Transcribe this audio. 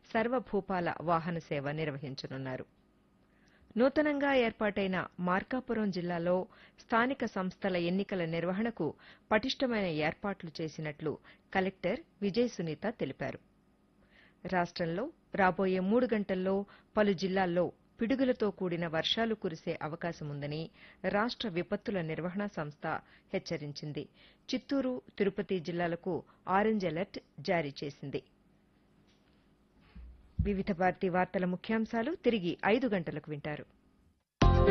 సర్వభూపాల వాహన సేవ నిర్వహించనున్నారు నూతనంగా ఏర్పాటైన మార్కాపురం జిల్లాలో స్థానిక సంస్థల ఎన్నికల నిర్వహణకు పటిష్టమైన ఏర్పాట్లు చేసినట్లు కలెక్టర్ విజయ సునీత తెలిపారు రాష్ట్రంలో రాబోయే మూడు గంటల్లో పలు జిల్లాల్లో పిడుగులతో కూడిన వర్షాలు కురిసే అవకాశముందని రాష్ట్ర విపత్తుల నిర్వహణ సంస్థ హెచ్చరించింది చిత్తూరు తిరుపతి జిల్లాలకు ఆరెంజ్ అలర్ట్ జారీ చేసింది వివిధ భారతి వార్తల ముఖ్యాంశాలు తిరిగి ఐదు గంటలకు వింటారు